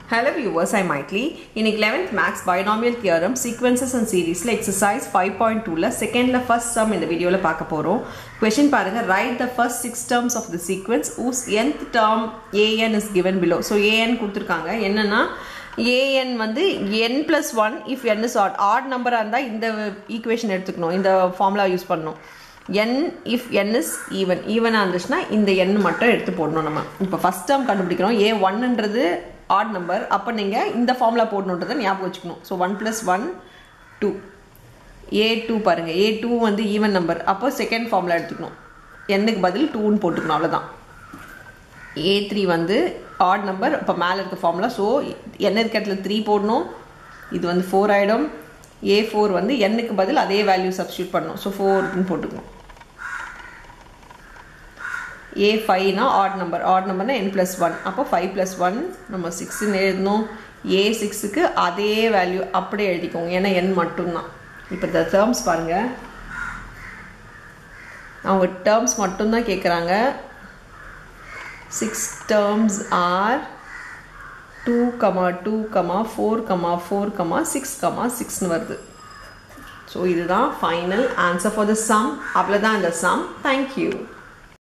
Hello viewers, I'm Maitli. இன்னைக்கு 11th Max Binomial Theorem Sequences and Seriesல exercise 5.2ல செகண்ட்ல first sum இந்த வீடியோல பார்க்க போறோம் question பாருங்க write the first six terms of the sequence whose nth term an is given below so an கொடுத்துருக்காங்க என்னன்னா an வந்து n plus 1 if n is odd odd நம்பராக இருந்தால் இந்த ஈக்குவேஷன் எடுத்துக்கணும் இந்த ஃபார்முலா யூஸ் பண்ணணும் n if n is even ஈவனாக இருந்துச்சுன்னா இந்த n மட்டும் எடுத்து போடணும் நம்ம இப்போ ஃபஸ்ட் டேர்ம் கண்டுபிடிக்கிறோம் ஏ ஒன்னுன்றது ஆட் நம்பர் அப்போ நீங்கள் இந்த ஃபார்முலா போடணுன்றதை ஞாபகம் வச்சுக்கணும் so one plus one two a two பாருங்கள் ஏ டூ வந்து ஈவன் நம்பர் அப்போ செகண்ட் ஃபார்முலா எடுத்துக்கணும் என்னுக்கு பதில் டூன்னு போட்டுக்கணும் அவ்வளோதான் ஏ த்ரீ வந்து ஆட் நம்பர் இப்போ மேலே இருக்க ஃபார்முலா ஸோ என்ன இருக்க இடத்துல த்ரீ போடணும் இது வந்து ஃபோர் ஆகிடும் ஏ ஃபோர் வந்து என்னுக்கு பதில் அதே வேல்யூ சப்ஸ்டியூட் பண்ணணும் ஸோ ஃபோர்னு போட்டுக்கணும் ஏ ஃபைவ்னா ஆட் நம்பர் ஆட் நம்பர்னா என் ப்ளஸ் ஒன் அப்போ ஃபைவ் ப்ளஸ் ஒன் நம்ம சிக்ஸ்ன்னு எழுதணும் ஏ சிக்ஸுக்கு அதே வேல்யூ அப்படியே எழுதிக்கோங்க ஏன்னா என் மட்டும்தான் இப்போ இந்த டேர்ம்ஸ் பாருங்கள் அவங்க டேர்ம்ஸ் மட்டும்தான் கேட்குறாங்க six terms are two comma two comma four comma four comma six comma சிக்ஸ்னு வருது ஸோ இதுதான் final answer for the sum அவ்வளோதான் இந்த சம் தேங்க்யூ